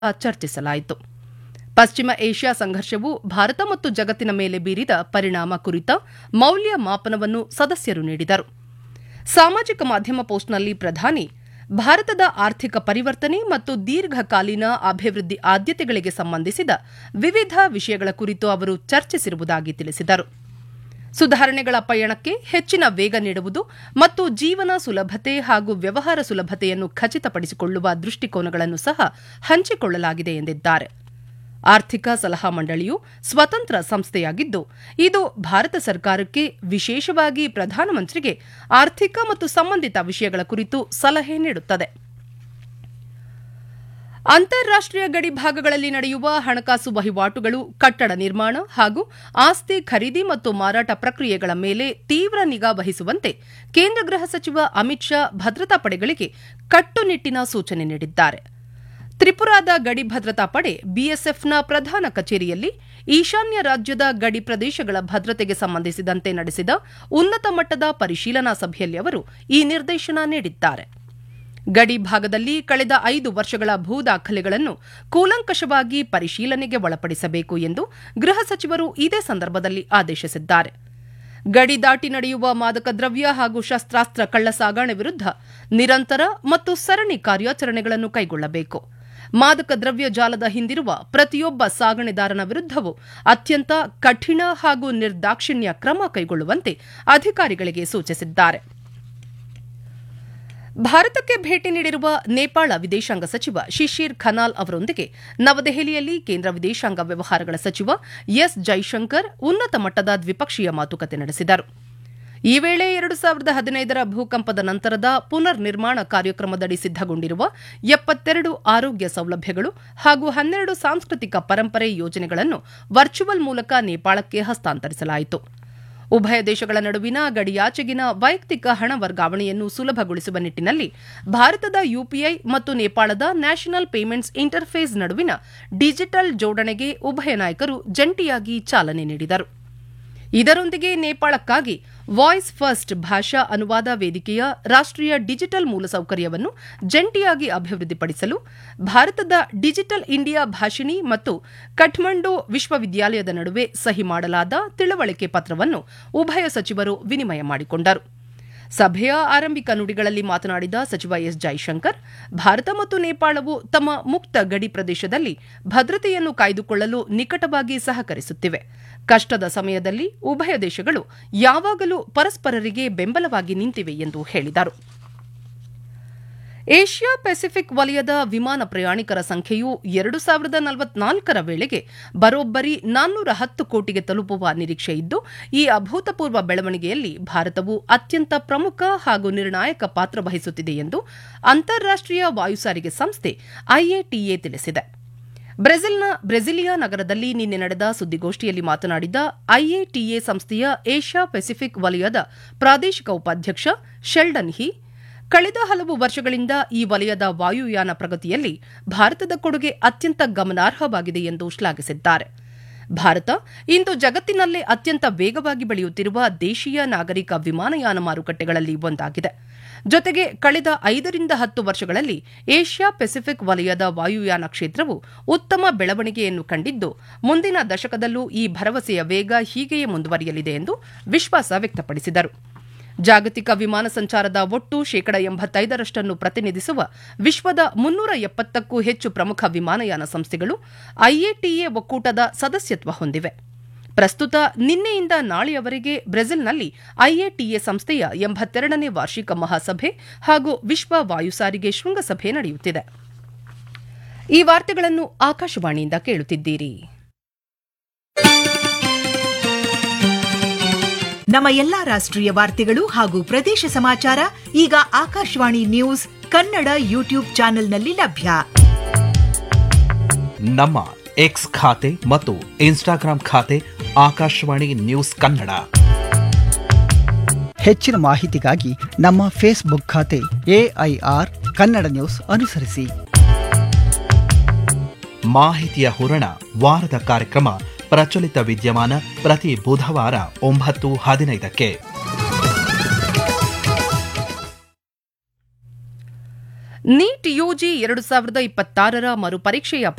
ಚರ್ಚಿಸಲಾಯಿತು ಪಶ್ಚಿಮ ಏಷ್ಯಾ ಸಂಘರ್ಷವು ಭಾರತ ಮತ್ತು ಜಗತ್ತಿನ ಮೇಲೆ ಬೀರಿದ ಪರಿಣಾಮ ಕುರಿತ ಮೌಲ್ಯ ಮಾಪನವನ್ನು ಸದಸ್ಯರು ನೀಡಿದರು ಸಾಮಾಜಿಕ ಮಾಧ್ಯಮ ಪೋಸ್ಟ್ನಲ್ಲಿ ಪ್ರಧಾನಿ ಭಾರತದ ಆರ್ಥಿಕ ಪರಿವರ್ತನೆ ಮತ್ತು ದೀರ್ಘಕಾಲೀನ ಅಭಿವೃದ್ಧಿ ಆದ್ಯತೆಗಳಿಗೆ ಸಂಬಂಧಿಸಿದ ವಿವಿಧ ವಿಷಯಗಳ ಕುರಿತು ಅವರು ಚರ್ಚಿಸಿರುವುದಾಗಿ ತಿಳಿಸಿದರು ಸುಧಾರಣೆಗಳ ಪಯಣಕ್ಕೆ ಹೆಚ್ಚಿನ ವೇಗ ನೀಡುವುದು ಮತ್ತು ಜೀವನ ಸುಲಭತೆ ಹಾಗೂ ವ್ಯವಹಾರ ಸುಲಭತೆಯನ್ನು ಖಚಿತಪಡಿಸಿಕೊಳ್ಳುವ ದೃಷ್ಟಿಕೋನಗಳನ್ನು ಸಹ ಹಂಚಿಕೊಳ್ಳಲಾಗಿದೆ ಎಂದಿದ್ದಾರೆ ಆರ್ಥಿಕ ಸಲಹಾ ಮಂಡಳಿಯು ಸ್ವತಂತ್ರ ಸಂಸ್ಥೆಯಾಗಿದ್ದು ಇದು ಭಾರತ ಸರ್ಕಾರಕ್ಕೆ ವಿಶೇಷವಾಗಿ ಪ್ರಧಾನಮಂತ್ರಿಗೆ ಆರ್ಥಿಕ ಮತ್ತು ಸಂಬಂಧಿತ ವಿಷಯಗಳ ಕುರಿತು ಸಲಹೆ ನೀಡುತ್ತದೆ ಅಂತಾರಾಷ್ಟೀಯ ಗಡಿ ಭಾಗಗಳಲ್ಲಿ ನಡೆಯುವ ಹಣಕಾಸು ವಹಿವಾಟುಗಳು ಕಟ್ಟಡ ನಿರ್ಮಾಣ ಹಾಗೂ ಆಸ್ತಿ ಖರೀದಿ ಮತ್ತು ಮಾರಾಟ ಪ್ರಕ್ರಿಯೆಗಳ ಮೇಲೆ ತೀವ್ರ ನಿಗಾ ವಹಿಸುವಂತೆ ಕೇಂದ್ರ ಗೃಹ ಸಚಿವ ಅಮಿತ್ ಶಾ ಭದ್ರತಾ ಪಡೆಗಳಿಗೆ ಕಟ್ಟುನಿಟ್ಟಿನ ಸೂಚನೆ ನೀಡಿದ್ದಾರೆ ತ್ರಿಪುರಾದ ಗಡಿ ಭದ್ರತಾ ಪಡೆ ಬಿಎಸ್ಎಫ್ನ ಪ್ರಧಾನ ಕಚೇರಿಯಲ್ಲಿ ಈಶಾನ್ಯ ರಾಜ್ಯದ ಗಡಿ ಪ್ರದೇಶಗಳ ಭದ್ರತೆಗೆ ಸಂಬಂಧಿಸಿದಂತೆ ನಡೆಸಿದ ಉನ್ನತ ಮಟ್ಟದ ಪರಿಶೀಲನಾ ಸಭೆಯಲ್ಲಿ ಅವರು ಈ ನಿರ್ದೇಶನ ನೀಡಿದ್ದಾರೆ ಗಡಿ ಭಾಗದಲ್ಲಿ ಕಳೆದ ಐದು ವರ್ಷಗಳ ಭೂ ದಾಖಲೆಗಳನ್ನು ಕೂಲಂಕಷವಾಗಿ ಪರಿಶೀಲನೆಗೆ ಒಳಪಡಿಸಬೇಕು ಎಂದು ಗೃಹ ಸಚಿವರು ಇದೇ ಸಂದರ್ಭದಲ್ಲಿ ಆದೇಶಿಸಿದ್ದಾರೆ ಗಡಿ ದಾಟಿ ನಡೆಯುವ ಮಾದಕ ದ್ರವ್ಯ ಹಾಗೂ ಶಸ್ತ್ರಾಸ್ತ್ರ ಕಳ್ಳಸಾಗಣೆ ವಿರುದ್ಧ ನಿರಂತರ ಮತ್ತು ಸರಣಿ ಕಾರ್ಯಾಚರಣೆಗಳನ್ನು ಕೈಗೊಳ್ಳಬೇಕು ಮಾದಕ ದ್ರವ್ಯ ಜಾಲದ ಹಿಂದಿರುವ ಪ್ರತಿಯೊಬ್ಬ ಸಾಗಣೆದಾರನ ವಿರುದ್ಧವೂ ಅತ್ಯಂತ ಕಠಿಣ ಹಾಗೂ ನಿರ್ದಾಕ್ಷಿಣ್ಯ ಕ್ರಮ ಕೈಗೊಳ್ಳುವಂತೆ ಅಧಿಕಾರಿಗಳಿಗೆ ಸೂಚಿಸಿದ್ದಾರೆ ಭಾರತಕ್ಕೆ ಭೇಟಿ ನೀಡಿರುವ ನೇಪಾಳ ವಿದೇಶಾಂಗ ಸಚಿವ ಶಿಶಿರ್ ಖನಾಲ್ ಅವರೊಂದಿಗೆ ನವದೆಹಲಿಯಲ್ಲಿ ಕೇಂದ್ರ ವಿದೇಶಾಂಗ ವ್ಯವಹಾರಗಳ ಸಚಿವ ಎಸ್ ಜೈಶಂಕರ್ ಉನ್ನತ ಮಟ್ಟದ ದ್ವಿಪಕ್ಷೀಯ ಮಾತುಕತೆ ನಡೆಸಿದರು ಈ ವೇಳೆ ಎರಡು ಸಾವಿರದ ಹದಿನೈದರ ಭೂಕಂಪದ ನಂತರದ ಪುನರ್ ನಿರ್ಮಾಣ ಕಾರ್ಯಕ್ರಮದಡಿ ಸಿದ್ದಗೊಂಡಿರುವ ಎಪ್ಪತ್ತೆರಡು ಆರೋಗ್ಯ ಸೌಲಭ್ಯಗಳು ಹಾಗೂ ಹನ್ನೆರಡು ಸಾಂಸ್ಕೃತಿಕ ಪರಂಪರೆ ಯೋಜನೆಗಳನ್ನು ವರ್ಚುವಲ್ ಮೂಲಕ ನೇಪಾಳಕ್ಕೆ ಹಸ್ತಾಂತರಿಸಲಾಯಿತು ಉಭಯ ದೇಶಗಳ ನಡುವಿನ ಗಡಿಯಾಚೆಗಿನ ವೈಯಕ್ತಿಕ ಹಣ ವರ್ಗಾವಣೆಯನ್ನು ಸುಲಭಗೊಳಿಸುವ ನಿಟ್ಟಿನಲ್ಲಿ ಭಾರತದ ಯುಪಿಐ ಮತ್ತು ನೇಪಾಳದ ನ್ಯಾಷನಲ್ ಪೇಮೆಂಟ್ಸ್ ಇಂಟರ್ಫೇಸ್ ನಡುವಿನ ಡಿಜಿಟಲ್ ಜೋಡಣೆಗೆ ಉಭಯ ನಾಯಕರು ಜಂಟಿಯಾಗಿ ಚಾಲನೆ ನೀಡಿದರು ಇದರೊಂದಿಗೆ ನೇಪಾಳಕ್ಕಾಗಿ ವಾಯ್ಸ್ ಫಸ್ಟ್ ಭಾಷಾ ಅನುವಾದ ವೇದಿಕೆಯ ರಾಷ್ಟೀಯ ಡಿಜಿಟಲ್ ಮೂಲಸೌಕರ್ಯವನ್ನು ಜಂಟಿಯಾಗಿ ಅಭಿವೃದ್ಧಿಪಡಿಸಲು ಭಾರತದ ಡಿಜಿಟಲ್ ಇಂಡಿಯಾ ಭಾಷಿಣಿ ಮತ್ತು ಕಠ್ಮಂಡು ವಿಶ್ವವಿದ್ಯಾಲಯದ ನಡುವೆ ಸಹಿ ಮಾಡಲಾದ ತಿಳುವಳಿಕೆ ಪತ್ರವನ್ನು ಉಭಯ ಸಚಿವರು ವಿನಿಮಯ ಮಾಡಿಕೊಂಡರು ಸಭೆಯ ಆರಂಭಿಕ ನುಡಿಗಳಲ್ಲಿ ಮಾತನಾಡಿದ ಸಚಿವ ಎಸ್ ಜೈಶಂಕರ್ ಭಾರತ ಮತ್ತು ನೇಪಾಳವು ತಮ್ಮ ಮುಕ್ತ ಗಡಿ ಪ್ರದೇಶದಲ್ಲಿ ಭದ್ರತೆಯನ್ನು ಕಾಯ್ದುಕೊಳ್ಳಲು ನಿಕಟವಾಗಿ ಸಹಕರಿಸುತ್ತಿವೆ ಕಷ್ಟದ ಸಮಯದಲ್ಲಿ ಉಭಯ ದೇಶಗಳು ಯಾವಾಗಲೂ ಪರಸ್ಪರರಿಗೆ ಬೆಂಬಲವಾಗಿ ನಿಂತಿವೆ ಎಂದು ಹೇಳಿದರು ಏಷ್ಯಾ ಪೆಸಿಫಿಕ್ ವಲಯದ ವಿಮಾನ ಪ್ರಯಾಣಿಕರ ಸಂಖ್ಯೆಯು ಎರಡು ಸಾವಿರದ ನಲವತ್ನಾಲ್ಕರ ವೇಳೆಗೆ ಬರೋಬ್ಬರಿ ನಾನ್ನೂರ ಹತ್ತು ಕೋಟಿಗೆ ತಲುಪುವ ನಿರೀಕ್ಷೆ ಇದ್ದು ಈ ಅಭೂತಪೂರ್ವ ಬೆಳವಣಿಗೆಯಲ್ಲಿ ಭಾರತವು ಅತ್ಯಂತ ಪ್ರಮುಖ ಹಾಗೂ ನಿರ್ಣಾಯಕ ಪಾತ್ರ ವಹಿಸುತ್ತಿದೆ ಎಂದು ಅಂತಾರಾಷ್ಟೀಯ ವಾಯುಸಾರಿಗೆ ಸಂಸ್ಥೆ ಐಎಟಿಎ ತಿಳಿಸಿದೆ ಬ್ರೆಜಿಲ್ನ ಬ್ರೆಜಿಲಿಯಾ ನಗರದಲ್ಲಿ ನಿನ್ನೆ ನಡೆದ ಸುದ್ದಿಗೋಷ್ಠಿಯಲ್ಲಿ ಮಾತನಾಡಿದ ಐಎಟಿಎ ಸಂಸ್ಥೆಯ ಏಷ್ಯಾ ಪೆಸಿಫಿಕ್ ವಲಯದ ಪ್ರಾದೇಶಿಕ ಉಪಾಧ್ಯಕ್ಷ ಶೆಲ್ಡನ್ ಹಿ ಕಳೆದ ಹಲವು ವರ್ಷಗಳಿಂದ ಈ ವಲಯದ ವಾಯುಯಾನ ಪ್ರಗತಿಯಲ್ಲಿ ಭಾರತದ ಕೊಡುಗೆ ಅತ್ಯಂತ ಗಮನಾರ್ಹವಾಗಿದೆ ಎಂದು ಶ್ಲಾಘಿಸಿದ್ದಾರೆ ಭಾರತ ಇಂದು ಜಗತ್ತಿನಲ್ಲೇ ಅತ್ಯಂತ ವೇಗವಾಗಿ ಬೆಳೆಯುತ್ತಿರುವ ದೇಶೀಯ ನಾಗರಿಕ ವಿಮಾನಯಾನ ಮಾರುಕಟ್ಟೆಗಳಲ್ಲಿ ಒಂದಾಗಿದೆ ಜೊತೆಗೆ ಕಳೆದ ಐದರಿಂದ ಹತ್ತು ವರ್ಷಗಳಲ್ಲಿ ಏಷ್ಯಾ ಪೆಸಿಫಿಕ್ ವಲಯದ ವಾಯುಯಾನ ಕ್ಷೇತ್ರವು ಉತ್ತಮ ಬೆಳವಣಿಗೆಯನ್ನು ಕಂಡಿದ್ದು ಮುಂದಿನ ದಶಕದಲ್ಲೂ ಈ ಭರವಸೆಯ ವೇಗ ಹೀಗೆಯೇ ಮುಂದುವರಿಯಲಿದೆ ಎಂದು ವಿಶ್ವಾಸ ವ್ಯಕ್ತಪಡಿಸಿದರು ಜಾಗತಿಕ ವಿಮಾನ ಸಂಚಾರದ ಒಟ್ಟು ಶೇಕಡ ಎಂಬತ್ತೈದರಷ್ಟನ್ನು ಪ್ರತಿನಿಧಿಸುವ ವಿಶ್ವದ ಮುನ್ನೂರ ಎಪ್ಪತ್ತಕ್ಕೂ ಹೆಚ್ಚು ಪ್ರಮುಖ ವಿಮಾನಯಾನ ಸಂಸ್ಥೆಗಳು ಐಎಟಿಎ ಒಕ್ಕೂಟದ ಸದಸ್ಯತ್ವ ಹೊಂದಿವೆ ಪ್ರಸ್ತುತ ನಿನ್ನೆಯಿಂದ ನಾಳೆಯವರೆಗೆ ಬ್ರೆಜಿಲ್ನಲ್ಲಿ ಐಎಟಿಎ ಸಂಸ್ಥೆಯ ಎಂಬತ್ತೆರಡನೇ ವಾರ್ಷಿಕ ಮಹಾಸಭೆ ಹಾಗೂ ವಿಶ್ವ ವಾಯುಸಾರಿಗೆ ಶೃಂಗಸಭೆ ನಡೆಯುತ್ತಿದೆ ಈ ವಾರ್ತೆಗಳನ್ನು ಆಕಾಶವಾಣಿಯಿಂದ ಕೇಳುತ್ತಿದ್ದೀರಿ ನಮ್ಮ ಎಲ್ಲಾ ರಾಷ್ಟ್ರೀಯ ವಾರ್ತೆಗಳು ಹಾಗೂ ಪ್ರದೇಶ ಸಮಾಚಾರ ಈಗ ಆಕಾಶವಾಣಿ ನ್ಯೂಸ್ ಕನ್ನಡ ಯೂಟ್ಯೂಬ್ ಚಾನೆಲ್ನಲ್ಲಿ ಲಭ್ಯ ನಮ್ಮ ಎಕ್ಸ್ ಖಾತೆ ಮತ್ತು ಇನ್ಸ್ಟಾಗ್ರಾಂ ಖಾತೆ ಆಕಾಶವಾಣಿ ನ್ಯೂಸ್ ಕನ್ನಡ ಹೆಚ್ಚಿನ ಮಾಹಿತಿಗಾಗಿ ನಮ್ಮ ಫೇಸ್ಬುಕ್ ಖಾತೆ ಎಐಆರ್ ಕನ್ನಡ ನ್ಯೂಸ್ ಅನುಸರಿಸಿ ಮಾಹಿತಿಯ ಹೂರಣ ವಾರದ ಕಾರ್ಯಕ್ರಮ ಪ್ರಚಲಿತ ವಿದ್ಯಮಾನ ಪ್ರತಿ ಬುಧವಾರ ಒಂಬತ್ತು ಹದಿನೈದಕ್ಕೆ ನೀಟ್ ಯುಜಿ ಎರಡು ಸಾವಿರದ ಇಪ್ಪತ್ತಾರರ ಮರುಪರೀಕ್ಷೆಯ